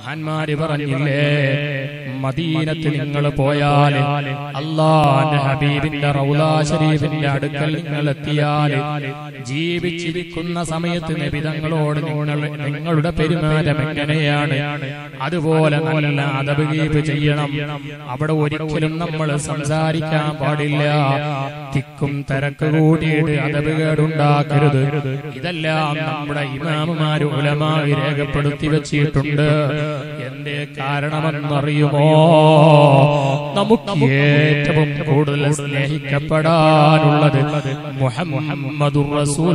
മഹാന്മാര് പറഞ്ഞില്ലേ മദീനത്ത് നിങ്ങൾ പോയാൽ അള്ളാന്റെ ഹബീബിന്റെ റൗലാ ഷരീഫിന്റെ അടുക്കൽ നിങ്ങൾ എത്തിയാൽ ജീവിച്ചിരിക്കുന്ന സമയത്ത് നബിതങ്ങളോട് നിങ്ങൾ നിങ്ങളുടെ പെരുമാറ്റം എങ്ങനെയാണ് അതുപോലെ നല്ല അതബ് കീപ്പ് ചെയ്യണം അവിടെ ഒരിക്കലും നമ്മൾ സംസാരിക്കാൻ പാടില്ല തിക്കും തിരക്ക് കൂടിയിട്ട് അതബ് കേടുണ്ടാക്കരുത് ഇതെല്ലാം നമ്മുടെ ഇമാമുമാര് ഉലമായി രേഖപ്പെടുത്തി വെച്ചിട്ടുണ്ട് എന്റെ കാരണമെന്നറിയുമോ നമുക്ക് ഏറ്റവും കൂടുതൽ സ്നേഹിക്കപ്പെടാനുള്ളത് മുഹമ്മദുർ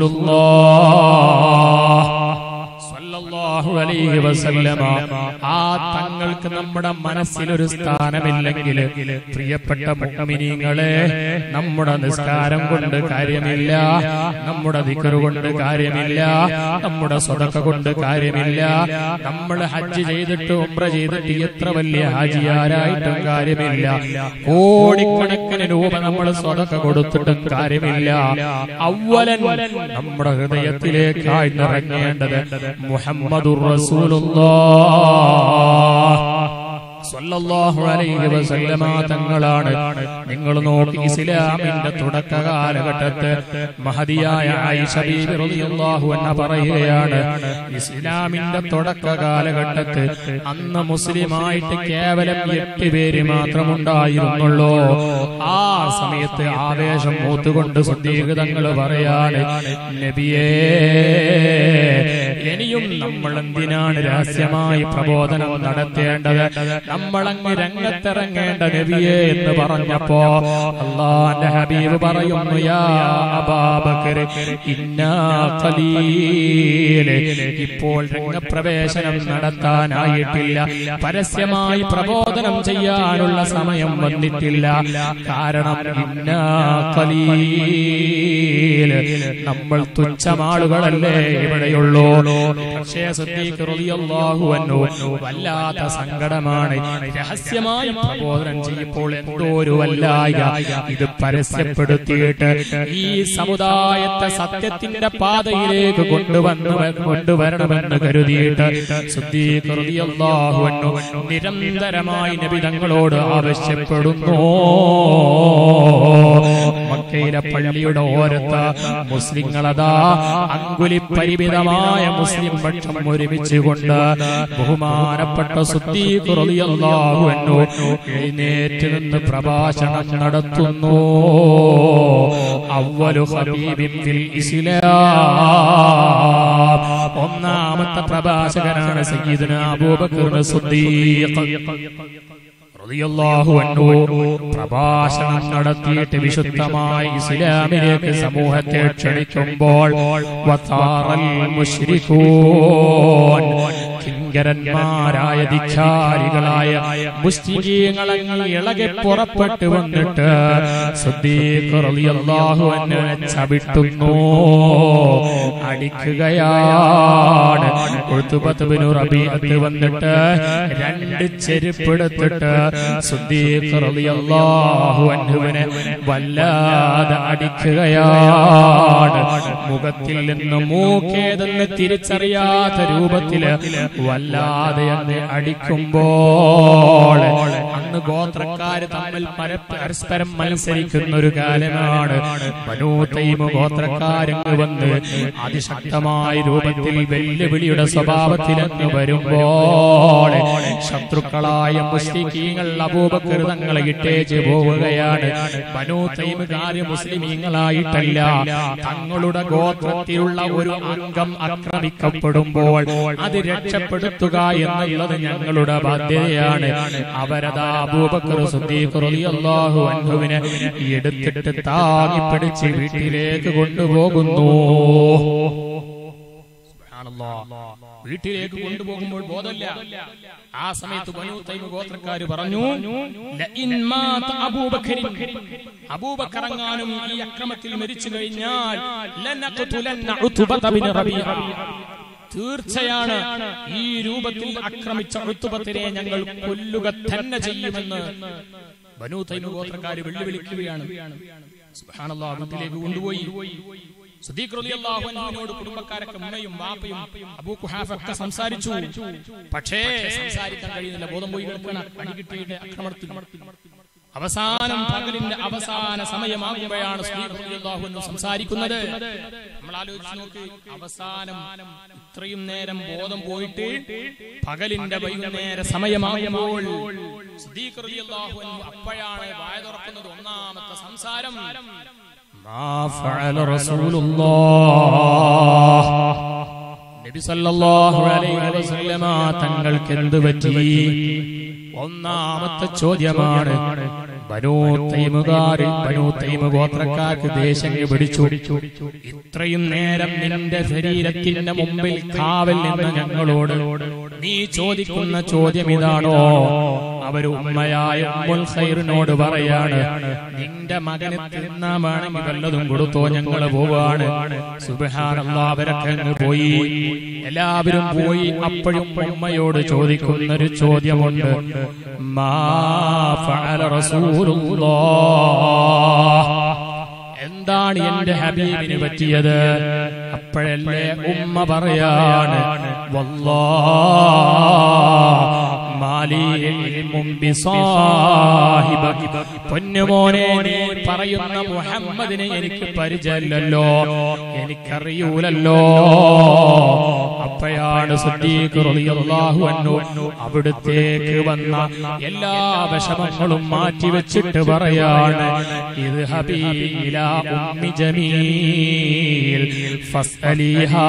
റസൂലുള്ളാഹ് സല്ലല്ലാഹു അലൈഹി വസല്ലമ ആ തങ്ങൾക്ക് നമ്മുടെ മനസ്സിലൊരു സ്ഥാനമില്ലെങ്കിൽ പ്രിയപ്പെട്ട മുഅ്മിനീങ്ങളെ നമ്മുടെ നിസ്കാരം കൊണ്ട് കാര്യമില്ല നമ്മുടെ ദിക്റ് കൊണ്ട് കാര്യമില്ല നമ്മുടെ സ്വതക്ക കൊണ്ട് കാര്യമില്ല നമ്മൾ ഹജ്ജ് ചെയ്തിട്ട് ഉംറ ചെയ്തിട്ട് എത്ര വലിയ ഹാജിയാരായിട്ടും കാര്യമില്ല കോടിക്കണക്കിന് രൂപ നമ്മൾ സ്വതക്ക കൊടുത്തിട്ടും കാര്യമില്ല അവലൻ നമ്മുടെ ഹൃദയത്തിലേക്കായി നിറങ്ങേണ്ടത് മുഹമ്മദുർ റസൂലുള്ളാഹ് സ്വല്ലല്ലാഹു അലൈഹി വസല്ലമ തങ്ങളാണ് നിങ്ങൾ നോക്കി ഇസ്ലാമിന്റെ തുടക്ക കാലഘട്ടത്ത് മഹതിയായ ആയിഷ ബീബി റളിയല്ലാഹു അൻഹ പറയുകയാണ് ഇസ്ലാമിന്റെ തുടക്ക കാലഘട്ടത്ത് അന്ന് മുസ്ലിമായിട്ട് കേവലം എട്ട് പേര് മാത്രമുണ്ടായിരുന്നുള്ളൂ ആ സമയത്ത് ആവേശം മൂത്തുകൊണ്ട് സുദ്ദീകതങ്ങൾ പറയാണ് നബിയേ ഇനിയും നമ്മൾ എന്തിനാണ് രഹസ്യമായി പ്രബോധനം നടത്തേണ്ടത് നമ്മളങ്ങ് രംഗത്തിറങ്ങേണ്ട നബിയെ എന്ന് പറഞ്ഞപ്പോ അള്ളാന്റെ ഹബീബ് പറയുന്നു യാ അബാബക്കർ ഇന്നാ ഖലീൽ ഇപ്പോൾ രംഗപ്രവേശനം നടത്താനായിട്ടില്ല പരസ്യമായി പ്രബോധനം ചെയ്യാനുള്ള സമയം വന്നിട്ടില്ല കാരണം ഇന്നാ ഖലീൽ നമ്മൾ തുച്ഛമാളുകളല്ലേ ഇവിടെയുള്ളൂ പക്ഷേ സിദ്ദീഖ് റളിയല്ലാഹു അൻഹു വല്ലാത്ത സങ്കടമാണ് രഹസ്യമായി പ്രബോധനം ചെയ്യുമ്പോൾ എന്തോ ഒരു വല്ലായ ഇത് പരസ്യപ്പെടുത്തിയിട്ട് ഈ സമുദായത്തെ സത്യത്തിന്റെ പാതയിലേക്ക് കൊണ്ടുവന്ന് കൊണ്ടുവരണമെന്ന് കരുതിയിട്ട് സിദ്ദീഖ് റളിയല്ലാഹു അൻഹു നിരന്തരമായി നബി തങ്ങളോട് ആവശ്യപ്പെടുന്നു മക്കയിലെ പള്ളിയുടെ ഓരത്ത് മുസ്ലിങ്ങളതാ അങ്കുലി പരിമിതമായ മുസ്ലിം പക്ഷം ഒരുമിച്ച് കൊണ്ട് ബഹുമാനപ്പെട്ട സുദ്ദീഖ് റളിയല്ലാഹു അൻഹു എഴുന്നേറ്റ് നിന്ന് പ്രഭാഷണം നടത്തുന്നു അവലു ഹബീബിൻ ഫിൽ ഇസ്ലാം ഒന്നാമത്തെ പ്രഭാഷകനാണ് സയ്യിദുന അബൂബക്കർ സിദ്ദീഖ് റളിയല്ലാഹു അൻഹു പ്രഭാഷണം നടത്തിയിട്ട് വിശുദ്ധമായി ഇസ്ലാമിലേക്ക് സമൂഹത്തെ ക്ഷണിക്കുമ്പോൾ വതാറൽ മുശ്രികൂൻ കിങ്കരന്മാരായ ധിക്കാരികളായ മുസ്ലിങ്ങളങ്ങ് ഇളകെ പുറപ്പെട്ട് വന്നിട്ട് സിദ്ദീഖ് റളിയല്ലാഹു അൻഹുവിനെ ചവിട്ടുന്നു അടിക്കുകയാണ് ഉത്ബത്ത് ബിനു റബീഅത്ത് വന്നിട്ട് രണ്ട് ചെരുപ്പെടുത്തിട്ട് സിദ്ദീഖ് റളിയല്ലാഹു അൻഹുവിനെ വല്ലാതെ അടിക്കുകയാണ് മുഖത്തിൽ നിന്ന് മൂക്കേതെന്ന് തിരിച്ചറിയാത്ത രൂപത്തില് വല്ലാതെ അങ്ങ് അടിക്കുമ്പോൾ അന്ന് ഗോത്രക്കാര് തമ്മിൽ പര- പരസ്പരം മത്സരിക്കുന്ന ഒരു കാലമാണ് മനോത്തൈമ ഗോത്രക്കാരങ്ങ് വന്ന് അതിശക്തമായ രൂപത്തിൽ വെല്ലുവിളിയുടെ സ്വഭാവത്തിലങ്ങ് വരുമ്പോൾ ശത്രുക്കളായ മുസ്ലിമീങ്ങൾ അബൂബക്കർ തങ്ങളെ ഇട്ടേച്ച് പോവുകയാണ് മനോത്തൈമുകാര് മുസ്ലിമീങ്ങളായിട്ടല്ല തങ്ങളുടെ ഗോത്രത്തിലുള്ള ഒരു അംഗം ആക്രമിക്കപ്പെടുമ്പോൾ അത് രക്ഷപ്പെടുത്തുക എന്നുള്ളത് ഞങ്ങളുടെ ബാധ്യതയാണ് അവരതാ അബൂബക്കർ സിദ്ദീഖ് റളിയല്ലാഹു അൻഹുവിനെ എടുത്തിട്ട് താങ്ങി പിടിച്ച് വീട്ടിലേക്ക് കൊണ്ടുപോകുന്നു സുബ്ഹാനല്ലാഹ്. വീട്ടിലേക്ക് കൊണ്ടുപോകുമ്പോൾ ബോധമില്ല ആ സമയത്ത് ബനൂ തൈമ ഗോത്രക്കാര് പറഞ്ഞു "ലഇൻ മാത അബൂബക്കറിൻ അബൂബക്കർ എങ്ങാനും ഈ അക്രമത്തിൽ മരിച്ചു കഴിഞ്ഞാൽ ലനഖ്തുലന്ന ഉത്ബത ബിൻ റബീഅ തീർച്ചയാണ് ഈ രൂപത്തിൽ ആക്രമിച്ച ഋത്തുപത്തിനെ ഞങ്ങൾ കൊല്ലുക തന്നെ ചെയ്യുമെന്ന് ബനു തൈമ ഗോത്രക്കാര് വെല്ലുവിളിക്കുകയാണ് സുബ്ഹാനല്ലാഹ് വീട്ടിലേക്ക് കൊണ്ടുപോയി സിദ്ദീഖ് റളിയല്ലാഹു അൻഹുവിനോട് കുടുംബക്കാരൊക്കെ ഉമ്മയും വാപ്പയും അബൂ ഖുഹാഫ ഒക്കെ സംസാരിച്ചു പക്ഷേ സംസാരിക്കാൻ കഴിയുന്നില്ല ബോധം പോയി കിടക്കണ അടി കിട്ടിയിട്ട് ആക്രമണത്തിൽ അവസാനം പകലിന്റെ അവസാന സമയമാകുമ്പോഴാണ് സിദ്ദീഖ് റളിയല്ലാഹു അൻഹു സംസാരിക്കുന്നത് നമ്മൾ ആലോചിച്ച് നോക്ക് അവസാനം ഇത്രയും നേരം ബോധം പോയിട്ട് പകലിന്റെ വൈകുന്നേര സമയമാകുമ്പോൾ സിദ്ദീഖ് റളിയല്ലാഹു അൻഹു അപ്പോഴാണ് വായ തുറക്കുന്നത് ഒന്നാമത്തെ സംസാരം ما فعل رسول الله നബി സല്ലല്ലാഹു അലൈഹി വസല്ലമ തങ്ങൾക്ക് എന്ത് പറ്റി ഒന്നാമത്തെ ചോദ്യമാണ് ബനൂ തൈമുകാർ ബനൂ തൈമ ഗോത്രക്കാർക്ക് ദേശം പിടിച്ചു ഇത്രയും നേരം നിന്റെ ശരീരത്തിന്റെ മുമ്പിൽ കാവൽ നിന്ന് ഞങ്ങളോട് നീ ചോദിക്കുന്ന ചോദ്യം ഇതാണോ അവർ ഉമ്മയായ ഉമ്മുൽ ഖൈറിനോട് പറയാണ് നിന്റെ മകന് തിന്നാൻ വേണമെങ്കിൽ വല്ലതും കൊടുത്തോ ഞങ്ങൾ പോവാണ് സുബ്ഹാനല്ലാഹ് അവരൊക്കെ അങ്ങ് പോയി എല്ലാവരും പോയി അപ്പോഴും ഉമ്മയോട് ചോദിക്കുന്ന ഒരു ചോദ്യമുണ്ട് മാ ഫഅല റസൂലുള്ളാഹ് എന്താണ് എന്റെ ഹബീബിന് പറ്റിയത് അപ്പോഴല്ലേ ഉമ്മ പറയാണ് വല്ലാ മാലി ഇൽമും ബിസാഹിബകി. പൊന്നുമോനെ നീ പറയുന്ന മുഹമ്മദിനെ എനിക്ക് പരിചയമില്ലല്ലോ എനിക്കറിയൂലല്ലോ അപ്പോഴാണ് സിദ്ദീഖ് റളിയല്ലാഹു അൻഹു അവിടുത്തേക്ക് വന്ന എല്ലാ വിഷമങ്ങളും മാറ്റിവെച്ചിട്ട് പറയാണ് ഇത് ഹബീല ഉമ്മി ജമീൽ ഫസ്അലിഹാ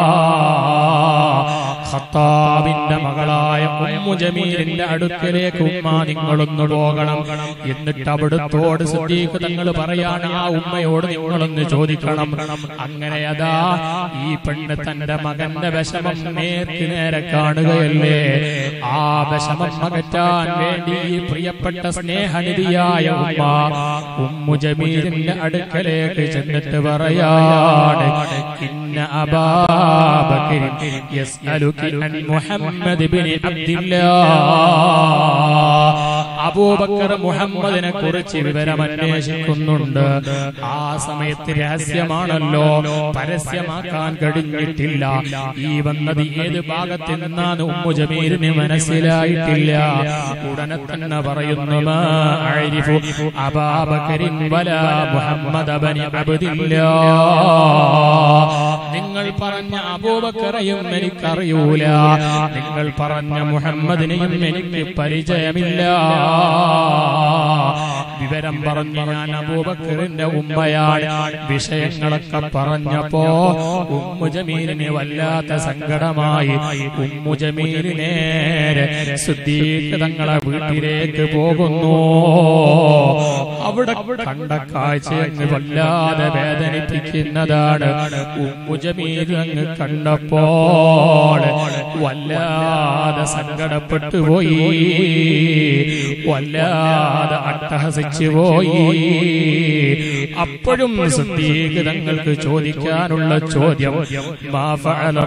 ഖത്താബിന്റെ മകളായ ഉമ്മു ജമീലിന്റെ അടുക്കലേക്ക് ഉമ്മ നിങ്ങളൊന്ന് പോകണം എന്നിട്ട് അവിടുത്തോട് സിദ്ദീഖ് തങ്ങൾ പറയാണ് ആ ഉമ്മയോട് നിങ്ങളൊന്ന് ചോദിക്കണം അങ്ങനെ അതാ ഈ പെണ്ണ് തന്റെ മകന്റെ വിഷമം നേർക്ക് നേരെ കാണുകയല്ലേ ആ വിഷമം അകറ്റാൻ വേണ്ടി ഈ പ്രിയപ്പെട്ട സ്നേഹനിധിയായ ഉമ്മ ഉമ്മു ജമീലിന്റെ അടുക്കലേക്ക് ചെന്നിട്ട് പറയാണ് ഇന്ന അബാബക്കരി യസ്അലുകി അൻ മുഹമ്മദ് ബിൻ അബ്ദില്ലാ അബൂബക്കർ മുഹമ്മദിനെ കുറിച്ച് വിവരം അന്വേഷിക്കുന്നുണ്ട് ആ സമയത്ത് രഹസ്യമാണല്ലോ പരസ്യമാക്കാൻ കഴിഞ്ഞിട്ടില്ല ഈ വന്നത് ഏത് ഭാഗത്തിൽ നിന്നാണ് ഉമ്മു ജമീലിന് മനസ്സിലായിട്ടില്ല ഉടനെ തന്നെ പറയുന്നു മാ അഅരിഫു അബാബക്കരിൻ വലാ മുഹമ്മദ് ബനി അബ്ദില്ലാ നിങ്ങൾ പറഞ്ഞ അബൂബക്കറയും എനിക്കറിയൂല നിങ്ങൾ പറഞ്ഞ മുഹമ്മദിനെയും എനിക്ക് പരിചയമില്ല വിവരം പറഞ്ഞു ഞാൻ അബൂബക്കറിന്റെ ഉമ്മയാണ് വിഷയങ്ങളൊക്കെ പറഞ്ഞപ്പോ ഉമ്മു ജമീലിന് വല്ലാത്ത സങ്കടമായി ഉമ്മു ജമീല് നേരെ സുദ്ദീഖ് തങ്ങളെ വീട്ടിലേക്ക് പോകുന്നു അവിടെ കണ്ട കാഴ്ച അങ്ങ് വല്ലാതെ വേദനിപ്പിക്കുന്നതാണ് ഉമ്മു ജമീൽ അങ്ങ് കണ്ടപ്പോൾ വല്ലാതെ സങ്കടപ്പെട്ടു പോയി വല്ലാതെ അട്ടഹസിച്ചു പോയി അപ്പോഴും സിദ്ദീഖ് തങ്ങൾക്ക് ചോദിക്കാനുള്ള ചോദ്യം മാ ഫഅല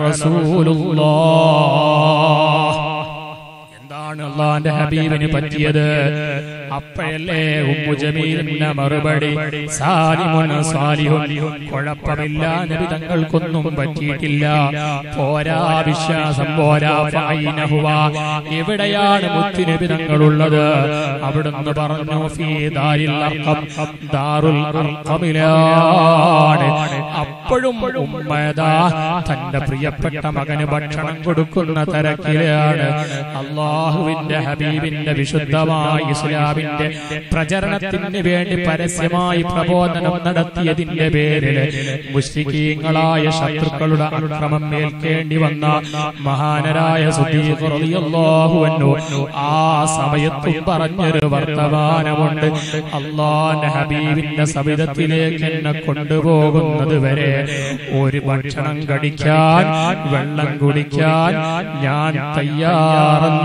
റസൂലുള്ളാഹ് എന്താണ് അള്ളാന്റെ ഹബീബിന് പറ്റിയത് അപ്പോഴല്ലേ ഉമ്മു ജമീലിന്റെ മറുപടി സാലിമുൻ സാലിഹുൻ കുഴപ്പമില്ല നബി തങ്ങൾക്കൊന്നും പറ്റിയിട്ടില്ല പോരാ വിശ്വാസം പോരാ ഫൈനഹുവ എവിടെയാണ് മുത്തു നബി തങ്ങളുള്ളത് അവിടുന്ന് പറഞ്ഞു ഫീ ദാരിൽ അർഖം ദാറുൽ അർഖമിലാണ് അപ്പോഴും ഉമ്മയതാ തന്റെ പ്രിയപ്പെട്ട മകന് ഭക്ഷണം കൊടുക്കുന്ന തിരക്കിലാണ് അള്ളാഹുവിന്റെ ഹബീബിന്റെ വിശുദ്ധമായ ഇസ്ലാമിന്റെ പ്രചരണത്തിന് വേണ്ടി പരസ്യമായി പ്രബോധനം നടത്തിയതിന്റെ പേരിൽ മുസ്ലിക്കീങ്ങളായ ശത്രുക്കളുടെ അക്രമം ഏൽക്കേണ്ടി വന്ന മഹാനരായ സുദീഖ് റളിയല്ലാഹു അൻഹു ആ സമയത്തും പറഞ്ഞൊരു വർത്തമാനമുണ്ട് അള്ളാന്റെ ഹബീബിന്റെ സവിധത്തിലേക്ക് എന്നെ കൊണ്ടുപോകുന്നത് വരെ ഒരു ഭക്ഷണം കടിക്കാൻ വെള്ളം കുടിക്കാൻ ഞാൻ തയ്യാറല്ല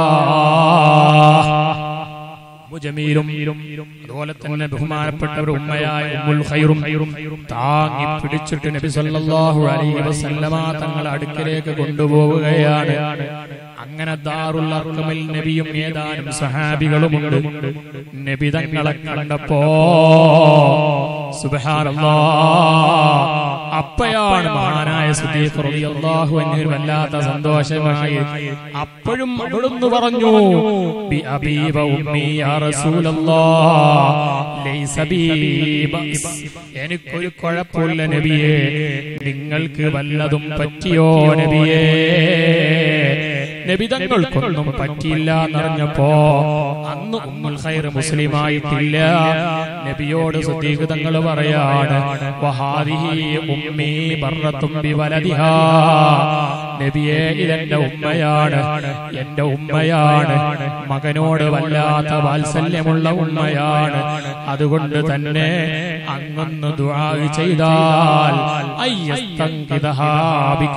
ജമീലും അതുപോലെ തന്നെ ബഹുമാനപ്പെട്ടവർ ഉമ്മയായ ഉമ്മുൽ ഖൈറും താങ്ങി പിടിച്ചിട്ട് നബി സല്ലല്ലാഹു അലൈഹി വസല്ലമ തങ്ങളെ അടുക്കലേക്ക് കൊണ്ടുപോവുകയാണ് അങ്ങനെ ദാറുൽ അർക്കമിൽ നബിയും ഏതാനും സഹാബികളുമുണ്ട് നബി തങ്ങളെ കണ്ടപ്പോ സുബ്ഹാനല്ലാഹ് അപ്പയാണ് മഹാനായ സുദീഖ് റളിയല്ലാഹു അൻഹു വല്ലാത്ത സന്തോഷമായി അപ്പോഴും അവിടുന്ന് പറഞ്ഞു ബി അബീ വ ഉമ്മി യാ റസൂലല്ലാഹ് ലൈസ ബീ ബഅസ്. എനിക്കൊരു കുഴപ്പമില്ല നബിയേ നിങ്ങൾക്ക് വല്ലതും പറ്റിയോ നബിയേ നബിതങ്ങൾക്കൊന്നും പറ്റിയില്ല എന്നറിഞ്ഞപ്പോ അന്ന് ഉമ്മുൽ ഖൈർ മുസ്ലിമായിട്ടില്ല നബിയോട് സുദ്ദീഖ് തങ്ങൾ പറയാണ് വഹാദിഹി ഉമ്മീ ബർറത്തും ബിവലദിഹാ നബിയെ ഇതെന്റെ ഉമ്മയാണ് എന്റെ ഉമ്മയാണ് മകനോട് വല്ലാത്ത വാത്സല്യമുള്ള ഉമ്മയാണ് അതുകൊണ്ട് തന്നെ അങ്ങൊന്ന് ദുആ ചെയ്താൽ അയ്യസ്തങ്കിദഹാ ബിക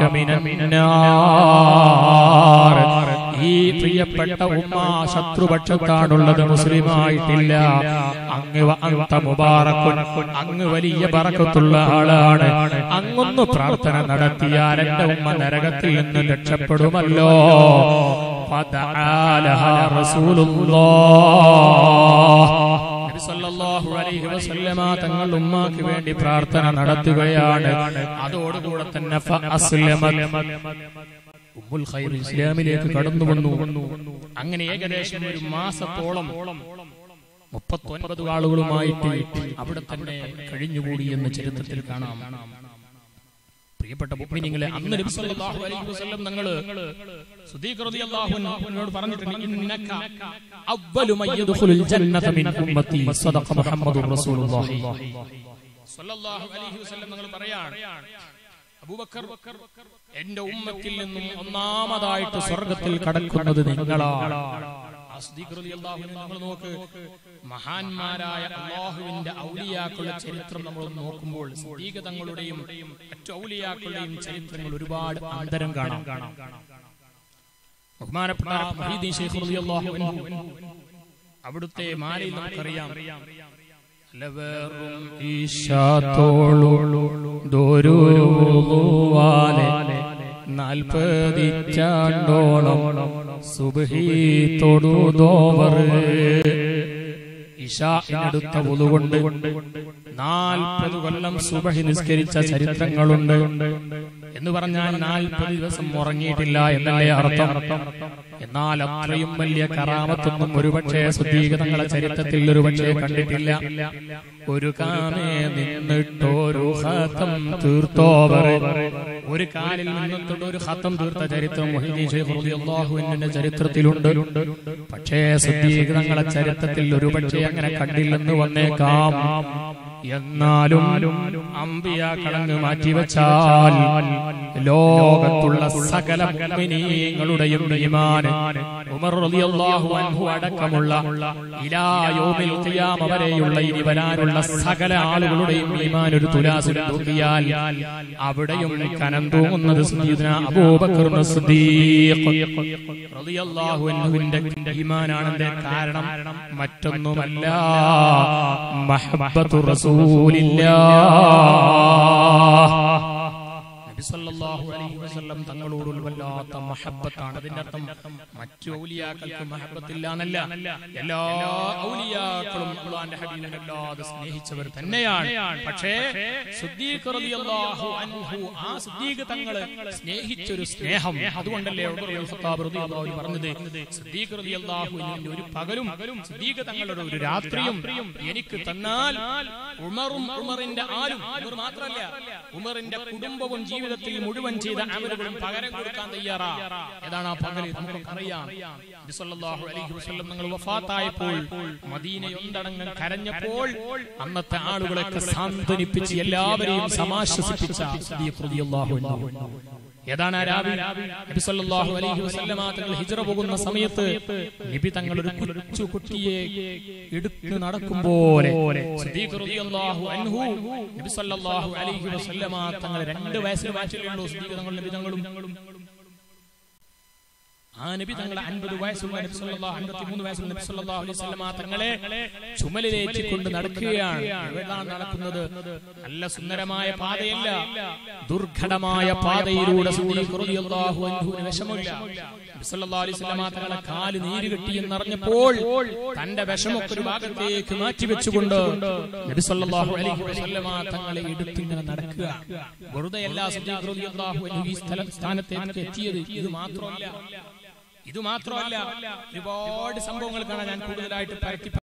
മിനന്നാർ. ഈ പ്രിയപ്പെട്ട ഉമ്മ ശത്രുപക്ഷത്താണുള്ളത് മുസ്ലിമായിട്ടില്ല അങ്ങ് വ- അന്ത മുബാറക്കുൻ അങ്ങ് വലിയ ബറക്കത്തുള്ള ആളാണ് അങ്ങൊന്ന് പ്രാർത്ഥന നടത്തിയാൽ എന്റെ ഉമ്മ നരകത്തിൽ നിന്ന് രക്ഷപ്പെടുമല്ലോ ഫദആലഹാ റസൂലുള്ളാഹ്. നബി സല്ലല്ലാഹു അലൈഹി വസല്ലമ തങ്ങൾ ഉമ്മാക്ക് വേണ്ടി പ്രാർത്ഥന നടത്തുകയാണ് അതോടുകൂടെ തന്നെ ഫഅസ്ലമത്. ഉമ്മുൽ ഖൈർ ഇസ്ലാമിലേക്ക് കടന്നു വന്നു അങ്ങനെ ഏകദേശം ഒരു മാസത്തോളം മുപ്പത്തൊൻപത് ആളുകളുമായിട്ട് അവിടെ തന്നെ കഴിഞ്ഞുകൂടി എന്ന് ചരിത്രത്തിൽ കാണാം പ്രിയപ്പെട്ട മുഅ്മിനീങ്ങളെ അന്ന് നബി സല്ലല്ലാഹു അലൈഹി വസല്ലം തങ്ങള് സുദീഖ് റളിയല്ലാഹു അൻഹുവിനോട് പറഞ്ഞിട്ടുണ്ട് ഇന്നക അവ്വലു മൻ യദ്ഖുലുൽ ജന്നത മിൻ ഉമ്മത്തി സദഖ മുഹമ്മദുർ റസൂലുള്ളാഹി സല്ലല്ലാഹു അലൈഹി വസല്ലം തങ്ങൾ പറയാണ് അബൂബക്കർ എന്റെ ഉമ്മത്തിൽ നിന്നും ഒന്നാമതായിട്ട് സ്വർഗത്തിൽ കടക്കുന്നത് നിങ്ങളാണ് ആ സിദ്ദീഖ് റളിയല്ലാഹു അൻഹു നമ്മൾ നോക്ക് മഹാന്മാരായ അള്ളാഹുവിന്റെ ഔലിയാക്കളുടെ ചരിത്രം നമ്മൾ നോക്കുമ്പോൾ സിദ്ദീഖ് തങ്ങളുടെയും മറ്റു ഔലിയാക്കളുടെയും ചരിത്രങ്ങൾ ഒരുപാട് അന്തരം കാണാം ബഹുമാനപ്പെട്ട മുഹീദ്ദീൻ ശൈഖ് റളിയല്ലാഹു അൻഹു അവിടുത്തെ മാലയിൽ നമുക്കറിയാം ലവറും ഈശാത്തോളു ദോരുവാലെ നാൽപ്പതിറ്റാണ്ടോളം സുബഹി തൊടുതോവർ ഇഷാടുത്ത കൊണ്ട് നാൽപ്പത് കൊല്ലം സുബഹി നിസ്കരിച്ച ചരിത്രങ്ങളുണ്ട് എന്ന് പറഞ്ഞാൽ നാൽപ്പത് ദിവസം ഉറങ്ങിയിട്ടില്ല എന്നല്ലേ അർത്ഥം എന്നാൽ അത്രയും വലിയ കറാമത്തൊന്നും ഒരുപക്ഷെ ശുദ്ധീകരണങ്ങളെ ചരിത്രത്തിൽ ഒരുപക്ഷെ കണ്ടിട്ടില്ല ഒരു കാമേ നിന്നിട്ടൊരു ഹത്തം തീർത്തോവർ ഒരു കാലിൽ നിന്നിട്ട് ഒരു ഹത്തം തീർത്ത ചരിത്രം മൊഹീദീൻ ശൈഖ് റളിയല്ലാഹുവിന്റെ ചരിത്രത്തിലുണ്ട് പക്ഷേ ശുദ്ധീകരണങ്ങളെ ചരിത്രത്തിൽ ഒരുപക്ഷെ അങ്ങനെ കണ്ടില്ലെന്ന് വന്നേക്കാം എന്നാലും അമ്പിയാക്കളങ്ങ് മാറ്റിവെച്ചാൽ ലോകത്തുള്ള സകല മുഅ്മിനീങ്ങളുടെയും ഈമാൻ ഉമർ റളിയല്ലാഹു അൻഹു അടക്കമുള്ള ഇലാ യൗമിൽ ഖിയാമ വരെയുള്ള ഇനി വരാനുള്ള സകല ആളുകളുടെയും ഈമാൻ ഒരു തുലാസിൽ തൂക്കിയാൽ അവിടെയും കനം തൂങ്ങുന്നത് സയ്യിദുന അബൂബക്കർ സിദ്ദീഖ് റളിയല്ലാഹു അൻഹുവിന്റെ ഈമാനാണെന്റെ കാരണം മറ്റൊന്നുമല്ല മഹബ്ബത്തു റസൂലില്ലാഹ് നബി സല്ലല്ലാഹു അലൈഹി വസല്ലം തങ്ങളോട് വല്ലാത്ത മഹബ്ബത്താണ് അതിന്റെ അർത്ഥം മറ്റു ഔലിയാക്കൾക്ക് മഹബ്ബത്തില്ല എന്നല്ല എല്ലാ ഔലിയാക്കളും അള്ളാന്റെ ഹബീബിനെ അല്ലാതെ സ്നേഹിച്ചവർ തന്നെയാണ് പക്ഷേ സിദ്ദീഖ് റളിയല്ലാഹു അൻഹു ആ സിദ്ദീഖ് തങ്ങളെ സ്നേഹിച്ചൊരു സ്നേഹം അതുകൊണ്ടല്ലേ ഉമർ ഇബ്നുൽ ഖത്താബ് റളിയല്ലാഹു അൻഹു പറഞ്ഞത് സിദ്ദീഖ് റളിയല്ലാഹു അൻഹുവിന്റെ ഒരു പകലും സിദ്ദീഖ് തങ്ങളുടെ ഒരു രാത്രിയും എനിക്ക് തന്നാൽ ഉമറും ഉമറിന്റെ ആരും ഉമർ മാത്രമല്ല ഉമറിന്റെ കുടുംബവും ജീവിതത്തിൽ മുഴുവൻ ചെയ്ത അമലുകളും പകരം കൊടുക്കാൻ തയ്യാറാ ഏതാണ് ആ പകൽ നമുക്ക് അറിയാം നബി സല്ലല്ലാഹു അലൈഹി വസല്ലം നിങ്ങൾ വഫാത്തായപ്പോൾ മദീനയൊന്നടങ്ങ് കരഞ്ഞപ്പോൾ അന്നത്തെ ആളുകളെയൊക്കെ സാന്ത്വനിപ്പിച്ച് എല്ലാവരെയും സമാശ്വസിപ്പിച്ച സിദ്ദീഖ് റളിയല്ലാഹു അൻഹു ഏതാണ് ആ രാവിലെ നബി സല്ലല്ലാഹു അലൈഹി വസല്ലമ തങ്ങൾ ഹിജ്റ പോകുന്ന സമയത്ത് നബി തങ്ങൾ ഒരു കൊച്ചു കുട്ടിയെ എടുത്തു നടക്കും പോലെ സിദ്ദീഖ് റളിയല്ലാഹു അൻഹു നബി സല്ലല്ലാഹു അലൈഹി വസല്ലമ തങ്ങൾ രണ്ട് വയസ്സിന് മാറ്റിയുള്ളൂ സിദ്ദീഖ് തങ്ങൾ നബി തങ്ങളും ആ നബി തങ്ങളെ അൻപത് വയസ്സുള്ള നബി സല്ലല്ലാഹു അൻപത്തി മൂന്ന് വയസ്സുള്ള നബി സല്ലല്ലാഹു അലൈഹി വസല്ലമ തങ്ങളെ ചുമലിലേറ്റിക്കൊണ്ട് നടക്കുകയാണ് എവിടെയാണ് നടക്കുന്നത് നല്ല സുന്ദരമായ പാതയല്ല ദുർഘടമായ പാതയിലൂടെ സിദ്ദീഖ് റളിയല്ലാഹു അൻഹുവിന് വിഷമമില്ല നബി സല്ലല്ലാഹു അലൈഹി വസല്ലമ തങ്ങളെ കാല് നീര് കെട്ടി എന്നറിഞ്ഞപ്പോൾ തന്റെ വിഷമൊക്കെ ഒരു ഭാഗത്തേക്ക് മാറ്റിവെച്ചുകൊണ്ട് നബി സല്ലല്ലാഹു അലൈഹി വസല്ലമ തങ്ങളെ എടുത്തിങ്ങനെ നടക്കുക വെറുതെയല്ല സിദ്ദീഖ് റളിയല്ലാഹു അൻഹു ഈ സ്ഥലം സ്ഥാനത്തേക്ക് എത്തിയത് ഇത് മാത്രമല്ല ഇത് മാത്രമല്ല ഒരുപാട് സംഭവങ്ങൾ കാണാൻ ഞാൻ കൂടുതലായിട്ട് പരത്തി